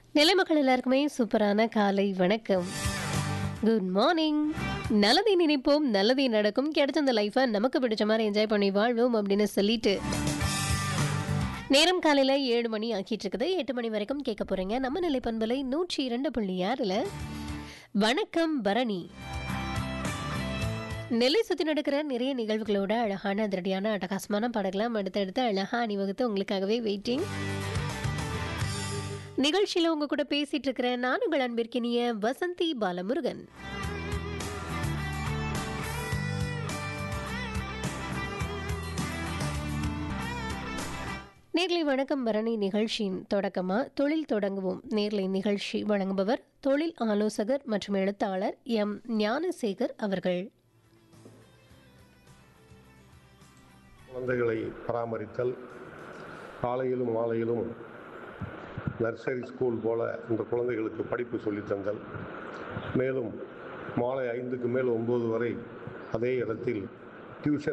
நிலை மக்கள் எல்லாருக்குமே சூப்பரான காலை வணக்கம் குட் மார்னிங் நல்லதை நினைப்போம் நல்லதே நடக்கும் கிடைச்ச அந்த லைஃப்பை நமக்கு பிடிச்ச மாதிரி என்ஜாய் பண்ணி வாழ்வோம் அப்படின்னு சொல்லிட்டு நேரம் காலையில் ஏழு மணி ஆக்கிட்டு இருக்குது எட்டு மணி வரைக்கும் கேட்க போறீங்க நம்ம நிலை பண்பலை நூற்றி இரண்டு புள்ளி ஆறில் வணக்கம் பரணி நெல்லை சுற்றி நடக்கிற நிறைய நிகழ்வுகளோட அழகான அதிரடியான அட்டகாசமான படங்களாம் அடுத்தடுத்து அழகாக அணிவகுத்து உங்களுக்காகவே வெயிட்டிங் நிகழ்ச்சியில் உங்க கூட பேசிட்டு இருக்கிறேன் நான் உங்கள் அன்பிற்கினிய வசந்தி பாலமுருகன் நேர்லை வணக்கம் பரணி நிகழ்ச்சியின் தொடக்கமா தொழில் தொடங்குவோம் நேர்லை நிகழ்ச்சி வழங்குபவர் தொழில் ஆலோசகர் மற்றும் எழுத்தாளர் எம் ஞானசேகர் அவர்கள் குழந்தைகளை பராமரித்தல் காலையிலும் மாலையிலும் நர்சரி ஸ்கூல் போல இந்த குழந்தைகளுக்கு படிப்பு சொல்லித் தந்தல் மேலும் மாலை ஐந்துக்கு மேல் ஒம்பது வரை அதே இடத்தில் டியூஷன்